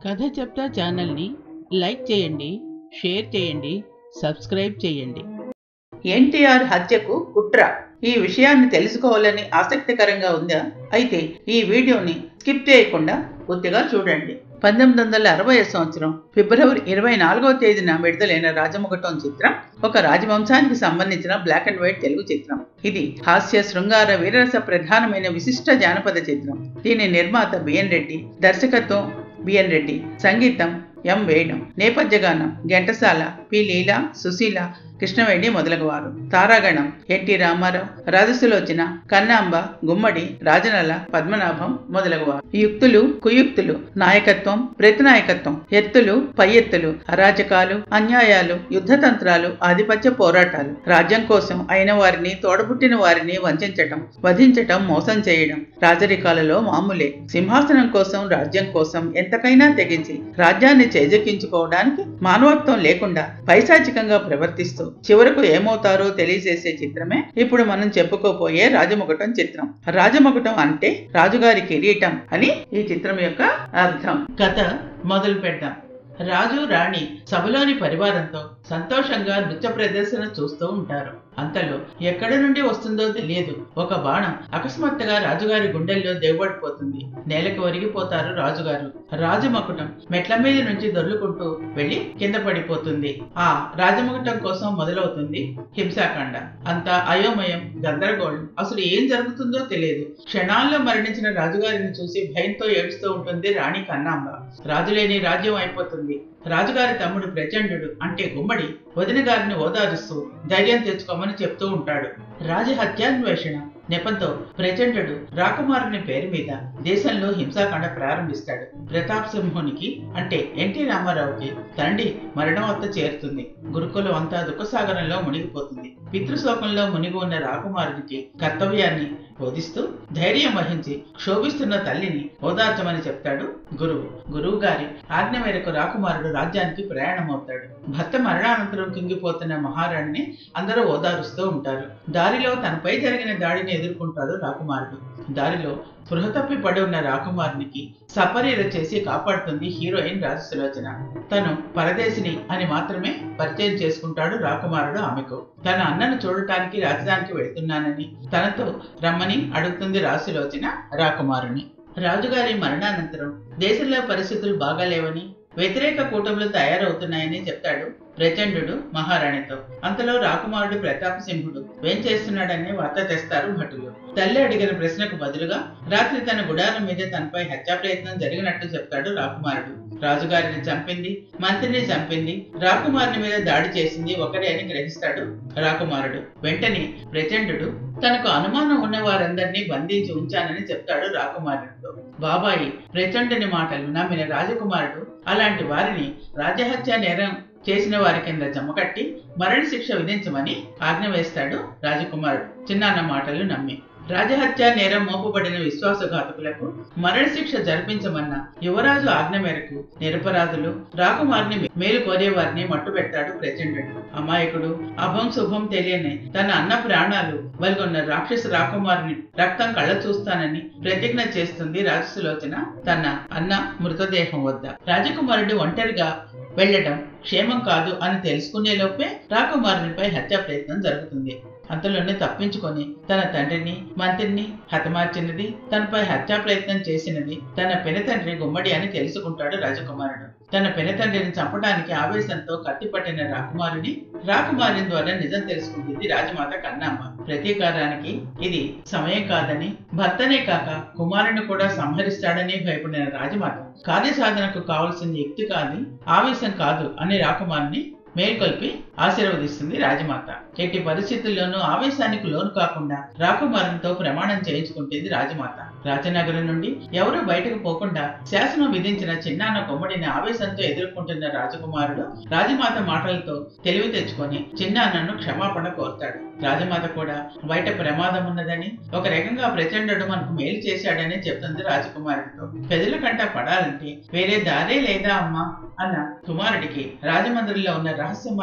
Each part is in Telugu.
కథ చెప్తా ఛానల్ని లైక్ చేయండి షేర్ చేయండి సబ్స్క్రైబ్ చేయండి ఎన్టీఆర్ హత్యకు కుట్ర ఈ విషయాన్ని తెలుసుకోవాలని ఆసక్తికరంగా ఉందా అయితే ఈ వీడియోని స్కిప్ చేయకుండా పూర్తిగా చూడండి పంతొమ్మిది వందల అరవై సంవత్సరం ఫిబ్రవరి ఇరవై నాలుగవ తేదీన విడుదలైన రాజముగటం చిత్రం ఒక రాజవంశానికి సంబంధించిన బ్లాక్ అండ్ వైట్ తెలుగు చిత్రం ఇది హాస్య శృంగార వీరరస ప్రధానమైన విశిష్ట జానపద చిత్రం దీని నిర్మాత బిఎన్ రెడ్డి దర్శకత్వం బిఎన్ రెడ్డి సంగీతం ఎం వేణు నేపథ్య గానం ఘంటసాల పి లీల సుశీల కృష్ణవేణి మొదలగువారు తారాగణం ఎన్టీ రామారావు రాజసులోచన కన్నాంబ గుమ్మడి రాజనల పద్మనాభం మొదలగువారు యుక్తులు కుయుక్తులు నాయకత్వం ప్రతినాయకత్వం ఎత్తులు పై ఎత్తులు అరాచకాలు అన్యాయాలు యుద్ధతంత్రాలు ఆధిపత్య పోరాటాలు రాజ్యం కోసం అయిన వారిని తోడబుట్టిన వారిని వంచటం వధించటం మోసం చేయడం రాజరికాలలో మామూలే సింహాసనం కోసం రాజ్యం కోసం ఎంతకైనా తెగించి రాజ్యాన్ని చేజెక్కించుకోవడానికి మానవత్వం లేకుండా పైశాచికంగా ప్రవర్తిస్తూ చివరకు ఏమవుతారో తెలియజేసే చిత్రమే ఇప్పుడు మనం చెప్పుకోపోయే రాజముకుటం చిత్రం రాజముకుటం అంటే రాజుగారి కిరీటం అని ఈ చిత్రం యొక్క అర్థం కథ మొదలు పెడదాం రాజు రాణి సభలోని పరివారంతో సంతోషంగా నృత్య ప్రదర్శన చూస్తూ ఉంటారు అంతలో ఎక్కడి నుండి వస్తుందో తెలియదు ఒక బాణం అకస్మాత్తుగా రాజుగారి గుండెల్లో దిగబడిపోతుంది నేలకు ఒరిగిపోతారు రాజుగారు రాజమకుటం మెట్ల మీద నుంచి దొర్లుకుంటూ వెళ్లి కింద పడిపోతుంది ఆ రాజమకుటం కోసం మొదలవుతుంది హింసాకాండ అంతా అయోమయం గందరగోళం అసలు ఏం జరుగుతుందో తెలియదు క్షణాల్లో మరణించిన రాజుగారిని చూసి భయంతో ఏడుస్తూ ఉంటుంది రాణి కన్నాంబ రాజులేని రాజ్యం అయిపోతుంది రాజుగారి తమ్ముడు ప్రచండు అంటే గుమ్మడి వదిన గారిని ఓదారుస్తూ ధైర్యం తెచ్చుకోమని చెప్తూ ఉంటాడు రాజ హత్యాన్వేషణ నెపంతో ప్రచండు రాకుమారుని పేరు మీద దేశంలో హింసాకాండ ప్రారంభిస్తాడు ప్రతాప్ సింహునికి అంటే ఎన్టీ రామారావుకి తండ్రి మరణవత్త చేరుతుంది గురుకులం అంతా దుఃఖసాగరంలో మునిగిపోతుంది పితృశోకంలో మునిగి ఉన్న రాకుమారునికి కర్తవ్యాన్ని బోధిస్తూ ధైర్యం వహించి క్షోభిస్తున్న తల్లిని ఓదార్చమని చెప్తాడు గురువు గురువు గారి ఆజ్ఞ మేరకు రాకుమారుడు రాజ్యానికి ప్రయాణమవుతాడు భర్త మరణానంతరం కుంగిపోతున్న మహారాణిని అందరూ ఓదారుస్తూ ఉంటారు దారిలో తనపై జరిగిన దాడిని ఎదుర్కొంటాడు రాకుమారుడు దారిలో స్పృహ తప్పి పడి ఉన్న రాకుమారునికి సపర్యలు చేసి కాపాడుతుంది హీరోయిన్ రాజసులోచన తను పరదేశిని అని మాత్రమే పరిచయం చేసుకుంటాడు రాకుమారుడు ఆమెకు తన అన్నను చూడటానికి రాజధానికి వెళ్తున్నానని తనతో రమ్మని అడుగుతుంది రాజసులోచన రాకుమారుని రాజుగారి మరణానంతరం దేశంలో పరిస్థితులు బాగాలేవని వ్యతిరేక కూటములు తయారవుతున్నాయని చెప్తాడు ప్రచండు మహారాణితో అంతలో రాకుమారుడు ప్రతాప సింహుడు ఏం చేస్తున్నాడని వార్త తెస్తారు భటులు తల్లి అడిగిన ప్రశ్నకు బదులుగా రాత్రి తన గుడారం మీద తనపై హత్యా ప్రయత్నం జరిగినట్టు చెప్తాడు రాకుమారుడు రాజుగారిని చంపింది మంత్రిని చంపింది రాకుమారుని మీద దాడి చేసింది ఒకరే అని గ్రహిస్తాడు రాకుమారుడు వెంటనే ప్రచండు తనకు అనుమానం ఉన్న వారందరినీ బంధించి ఉంచానని చెప్తాడు రాకుమారుడితో బాబాయి ప్రచండుని మాటలు నమ్మిన రాజకుమారుడు అలాంటి వారిని రాజహత్య నేరం చేసిన వారి కింద జమకట్టి మరణ శిక్ష విధించమని ఆజ్ఞ వేస్తాడు రాజకుమారుడు చిన్నాన్న మాటలు నమ్మి రాజహత్య నేరం మోపబడిన విశ్వాసఘాతకులకు మరణశిక్ష జరిపించమన్న యువరాజు ఆజ్ఞ మేరకు నిరపరాధులు రాకుమారిని మేలు కోరేవారిని మట్టుపెట్టాడు ప్రచండు అమాయకుడు అభం శుభం తెలియని తన అన్న ప్రాణాలు వెలుగొన్న రాక్షస రాకుమారిని రక్తం కళ్ళ చూస్తానని ప్రతిజ్ఞ చేస్తుంది రాజసులోచన తన అన్న మృతదేహం వద్ద రాజకుమారుడు ఒంటరిగా వెళ్లటం క్షేమం కాదు అని తెలుసుకునే లోపే రాకుమారునిపై హత్యా ప్రయత్నం జరుగుతుంది అంతలోనే తప్పించుకొని తన తండ్రిని మంత్రిని హతమార్చినది తనపై హత్యా ప్రయత్నం చేసినది తన పెనతండ్రి గుమ్మడి అని తెలుసుకుంటాడు రాజకుమారుడు తన పెనతండ్రిని చంపడానికి ఆవేశంతో కత్తిపట్టిన రాకుమారుని రాకుమారుని ద్వారా నిజం తెలుసుకుంటుంది రాజమాత కన్నామ్మ ప్రతీకారానికి ఇది సమయం కాదని భర్తనే కాక కుమారుని కూడా సంహరిస్తాడని భయపడిన రాజమాత కార్యసాధనకు కావలసిన యుక్తి కాదు ఆవేశం కాదు అని రాకుమారుని మేల్కొల్పి ఆశీర్వదిస్తుంది రాజమాత ఎట్టి పరిస్థితుల్లోనూ ఆవేశానికి లోను కాకుండా రాకుమారునితో ప్రమాణం చేయించుకుంటుంది రాజమాత రాజనగరం నుండి ఎవరూ బయటకు పోకుండా శాసనం విధించిన చిన్నాన్న గుమ్మడిని ఆవేశంతో ఎదుర్కొంటున్న రాజకుమారుడు రాజమాత మాటలతో తెలివి తెచ్చుకొని చిన్నాన్నను క్షమాపణ కోరుతాడు రాజమాత కూడా బయట ప్రమాదం ఉన్నదని ఒక రకంగా ప్రచండు మనకు మేలు చేశాడని చెప్తుంది రాజకుమారుడితో ప్రజల కంట పడాలంటే వేరే దారే లేదా అమ్మా అన్న కుమారుడికి రాజమండ్రిలో ఉన్న రహస్య మార్గాన్ని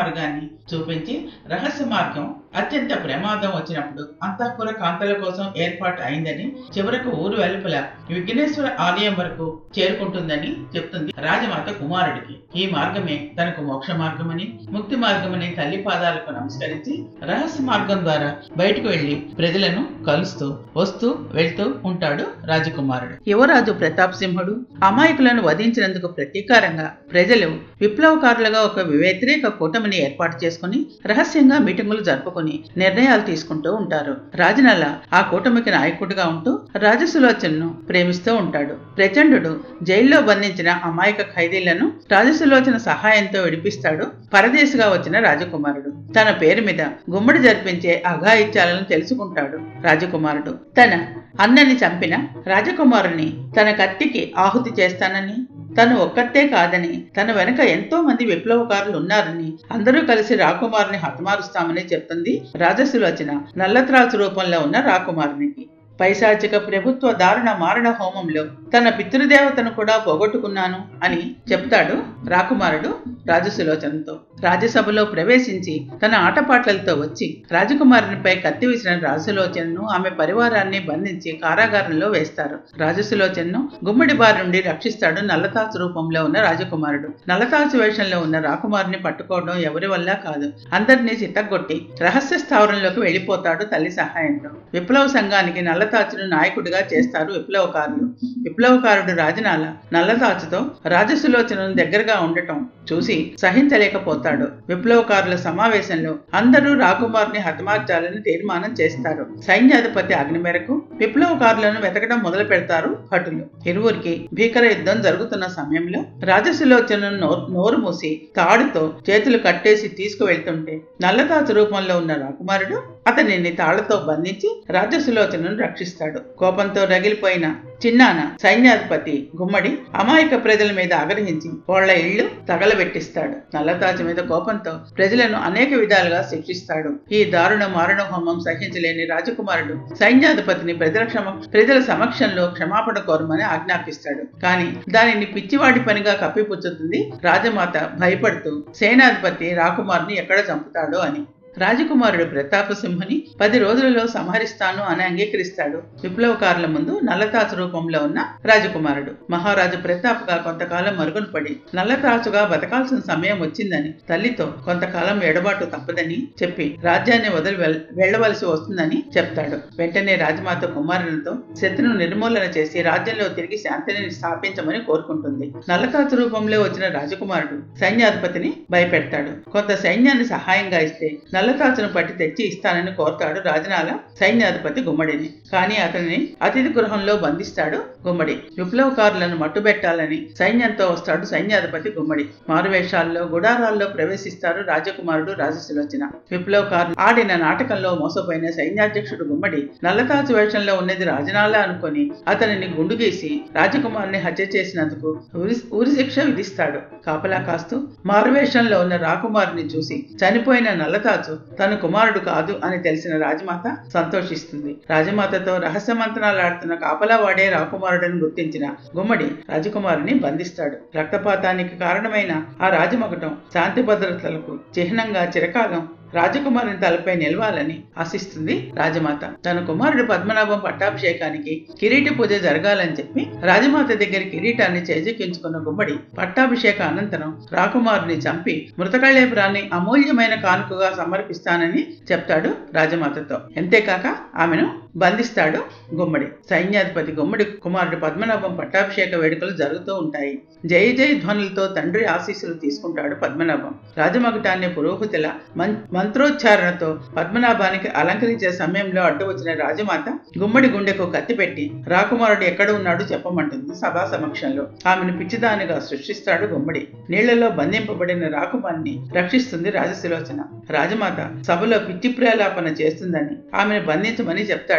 అని చూపించి రహస్య మార్గం అత్యంత ప్రమాదం వచ్చినప్పుడు అంతఃపుర కాంతల కోసం ఏర్పాటు అయిందని చివరకు ఊరు వెలుపల విఘ్నేశ్వర ఆలయం వరకు చేరుకుంటుందని చెప్తుంది రాజమాత కుమారుడికి ఈ మార్గమే తనకు మోక్ష మార్గమని ముక్తి మార్గమని తల్లి పాదాలకు నమస్కరించి రహస్య మార్గం ద్వారా బయటకు వెళ్లి ప్రజలను కలుస్తూ వస్తూ వెళ్తూ ఉంటాడు రాజకుమారుడు యువరాజు ప్రతాప్ సింహుడు అమాయకులను వధించినందుకు ప్రతీకారంగా ప్రజలు విప్లవకారులుగా ఒక వ్యతిరేక కూటమిని ఏర్పాటు చేసుకుని రహస్యంగా మీటింగులు జరుపుకుని నిర్ణయాలు తీసుకుంటూ ఉంటారు రాజనల ఆ కూటమికి నాయకుడిగా ఉంటూ రాజసులోచనను ప్రేమిస్తూ ఉంటాడు ప్రచండు జైల్లో బంధించిన అమాయక ఖైదీలను రాజసులోచన సహాయంతో విడిపిస్తాడు పరదేశిగా వచ్చిన రాజకుమారుడు తన పేరు మీద గుమ్మడి జరిపించే అఘాయిత్యాలను తెలుసుకుంటాడు రాజకుమారుడు తన అన్నని చంపిన రాజకుమారుని తన కత్తికి ఆహుతి చేస్తానని తను ఒక్కతే కాదని తన వెనక ఎంతో మంది విప్లవకారులు ఉన్నారని అందరూ కలిసి రాకుమారుని హతమారుస్తామని చెప్తుంది రాజసులోచన నల్లత్రాసు రూపంలో ఉన్న రాకుమారునికి పైశాచిక ప్రభుత్వ దారుణ మారణ హోమంలో తన పితృదేవతను కూడా పోగొట్టుకున్నాను అని చెప్తాడు రాకుమారుడు రాజసులోచనతో రాజ్యసభలో ప్రవేశించి తన ఆటపాట్లలతో వచ్చి రాజకుమారునిపై కత్తి విసిన రాజసులోచనను ఆమె పరివారాన్ని బంధించి కారాగారంలో వేస్తారు రాజసులోచనను గుమ్మడి బారి నుండి రక్షిస్తాడు నల్లతాచు రూపంలో ఉన్న రాజకుమారుడు నల్లతాచు వేషంలో ఉన్న రాకుమారుని పట్టుకోవడం ఎవరి వల్ల కాదు అందరినీ చిత్తగొట్టి రహస్య స్థావరంలోకి వెళ్లిపోతాడు తల్లి సహాయంతో విప్లవ సంఘానికి నల్లతాచును నాయకుడిగా చేస్తారు విప్లవకారులు విప్లవకారుడు రాజనాల నల్లతాచుతో రాజసులోచనను దగ్గరగా ఉండటం చూసి సహించలేకపోతాడు విప్లవకారుల సమావేశంలో అందరూ రాకుమార్ని హతమార్చాలని తీర్మానం చేస్తారు సైన్యాధిపతి ఆజ్ఞ మేరకు విప్లవకారులను వెతకడం మొదలు పెడతారు భటులు ఇరువురికి భీకర యుద్ధం జరుగుతున్న సమయంలో రాజసులోచనను నోరు నోరు మూసి తాడుతో చేతులు కట్టేసి తీసుకువెళ్తుంటే నల్లతాచు రూపంలో ఉన్న రాకుమారుడు అతనిని తాళ్లతో బంధించి రాజసులోచనను రక్షిస్తాడు కోపంతో రగిలిపోయిన చిన్నాన సైన్యాధిపతి గుమ్మడి అమాయక ప్రజల మీద ఆగ్రహించి వాళ్ళ ఇళ్లు తగలబెట్టిస్తాడు నల్లతాజు మీద కోపంతో ప్రజలను అనేక విధాలుగా శిక్షిస్తాడు ఈ దారుణ మారణ హోమం సహించలేని రాజకుమారుడు సైన్యాధిపతిని ప్రజల క్షమ ప్రజల సమక్షంలో క్షమాపణ కోరమని ఆజ్ఞాపిస్తాడు కానీ దానిని పిచ్చివాడి పనిగా కప్పిపుచ్చుతుంది రాజమాత భయపడుతూ సేనాధిపతి రాకుమార్ని ఎక్కడ చంపుతాడో అని రాజకుమారుడు ప్రతాపసింహుని పది రోజులలో సంహరిస్తాను అని అంగీకరిస్తాడు విప్లవకారుల ముందు నల్లతాచు రూపంలో ఉన్న రాజకుమారుడు మహారాజు ప్రతాప్గా కొంతకాలం మరుగున పడి నల్లతాచుగా బతకాల్సిన సమయం వచ్చిందని తల్లితో కొంతకాలం ఎడబాటు తప్పదని చెప్పి రాజ్యాన్ని వదిలి వెల్- వెళ్లవలసి వస్తుందని చెప్తాడు వెంటనే రాజమాత కుమారులతో శత్రును నిర్మూలన చేసి రాజ్యంలో తిరిగి శాంతిని స్థాపించమని కోరుకుంటుంది నల్లతాచు రూపంలో వచ్చిన రాజకుమారుడు సైన్యాధిపతిని భయపెడతాడు కొంత సైన్యాన్ని సహాయంగా ఇస్తే నల్లతాచును పట్టి తెచ్చి ఇస్తానని కోరతాడు రాజనాల సైన్యాధిపతి గుమ్మడిని కానీ అతనిని అతిథి గృహంలో బంధిస్తాడు గుమ్మడి విప్లవకారులను మట్టుబెట్టాలని సైన్యంతో వస్తాడు సైన్యాధిపతి గుమ్మడి మారువేషాల్లో గుడారాల్లో ప్రవేశిస్తారు రాజకుమారుడు రాజసులోచన విప్లవకారులు ఆడిన నాటకంలో మోసపోయిన సైన్యాధ్యక్షుడు గుమ్మడి నల్లతాచు వేషంలో ఉన్నది రాజనాల అనుకొని అతనిని గుండుగీసి రాజకుమారుని హత్య చేసినందుకు ఉరి ఉరి శిక్ష విధిస్తాడు కాపలా కాస్తూ మారువేషంలో ఉన్న రాకుమారుని చూసి చనిపోయిన నల్లతాచు తన కుమారుడు కాదు అని తెలిసిన రాజమాత సంతోషిస్తుంది రాజమాతతో రహస్య మంత్రాలాడుతున్న కాపలా వాడే రాకుమారుడని గుర్తించిన గుమ్మడి రాజకుమారుని బంధిస్తాడు రక్తపాతానికి కారణమైన ఆ రాజమగటం శాంతి భద్రతలకు చిహ్నంగా చిరకాలం రాజకుమారుని తలపై నిలవాలని ఆశిస్తుంది రాజమాత తన కుమారుడు పద్మనాభం పట్టాభిషేకానికి కిరీట పూజ జరగాలని చెప్పి రాజమాత దగ్గర కిరీటాన్ని చేజెక్కించుకున్న గుమ్మడి పట్టాభిషేక అనంతరం రాకుమారుని చంపి మృతకళేపురాన్ని అమూల్యమైన కానుకగా సమర్పిస్తానని చెప్తాడు రాజమాతతో అంతేకాక ఆమెను బంధిస్తాడు గుమ్మడి సైన్యాధిపతి గుమ్మడి కుమారుడు పద్మనాభం పట్టాభిషేక వేడుకలు జరుగుతూ ఉంటాయి జయ జయ ధ్వనులతో తండ్రి ఆశీస్సులు తీసుకుంటాడు పద్మనాభం రాజమగటాన్ని పురోహితుల మం- మంత్రోచ్చారణతో పద్మనాభానికి అలంకరించే సమయంలో అడ్డు వచ్చిన రాజమాత గుమ్మడి గుండెకు కత్తి పెట్టి రాకుమారుడు ఎక్కడ ఉన్నాడు చెప్పమంటుంది సభా సమక్షంలో ఆమెను పిచ్చిదానిగా సృష్టిస్తాడు గుమ్మడి నీళ్లలో బంధింపబడిన రాకుమారిని రక్షిస్తుంది రాజసులోచన రాజమాత సభలో పిచ్చి ప్రేలాపన చేస్తుందని ఆమెను బంధించమని చెప్తాడు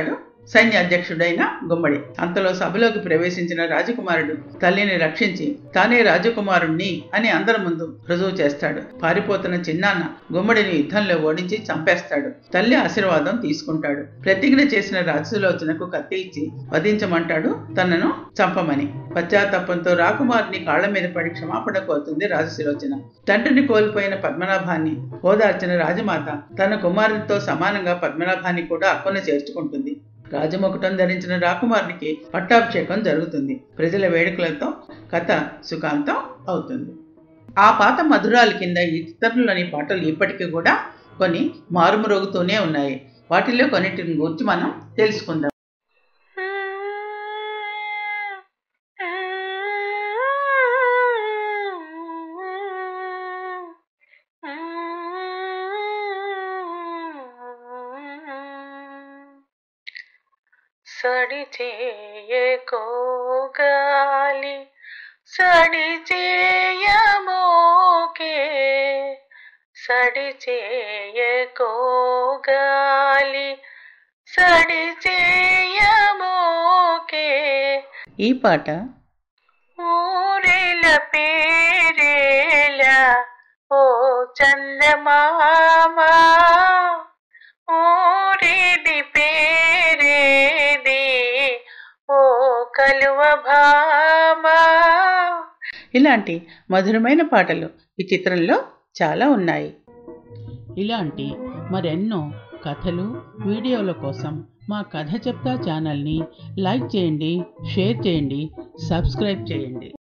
సైన్య అధ్యక్షుడైన గుమ్మడి అంతలో సభలోకి ప్రవేశించిన రాజకుమారుడు తల్లిని రక్షించి తానే రాజకుమారుణ్ణి అని అందరి ముందు రుజువు చేస్తాడు పారిపోతున్న చిన్నాన్న గుమ్మడిని యుద్ధంలో ఓడించి చంపేస్తాడు తల్లి ఆశీర్వాదం తీసుకుంటాడు ప్రతిజ్ఞ చేసిన రాజసులోచనకు కత్తి ఇచ్చి వధించమంటాడు తనను చంపమని పశ్చాత్తాపంతో రాకుమారుని కాళ్ల మీద పడి క్షమాపణ కోరుతుంది రాజసులోచన తండ్రిని కోల్పోయిన పద్మనాభాన్ని ఓదార్చిన రాజమాత తన కుమారునితో సమానంగా పద్మనాభాన్ని కూడా అక్కున చేర్చుకుంటుంది రాజముకుటం ధరించిన రాకుమారునికి పట్టాభిషేకం జరుగుతుంది ప్రజల వేడుకలతో కథ సుఖాంతం అవుతుంది ఆ పాత మధురాల కింద ఈ చిత్రంలోని పాటలు ఇప్పటికీ కూడా కొన్ని మారుమరుగుతూనే ఉన్నాయి వాటిలో కొన్నిటిని గురించి మనం తెలుసుకుందాం సడి చేయకోగాలి సడి చేయమోకే సడి చేయకోగాలి సడి చేయమోకే ఈ పాట ఊరేల పేరేల ఓ చందమామా ఊరేది పేరేది ఓ కలువ భామా ఇలాంటి మధురమైన పాటలు ఈ చిత్రంలో చాలా ఉన్నాయి ఇలాంటి మరెన్నో కథలు వీడియోల కోసం మా కథ చెప్తా ఛానల్ని లైక్ చేయండి షేర్ చేయండి సబ్స్క్రైబ్ చేయండి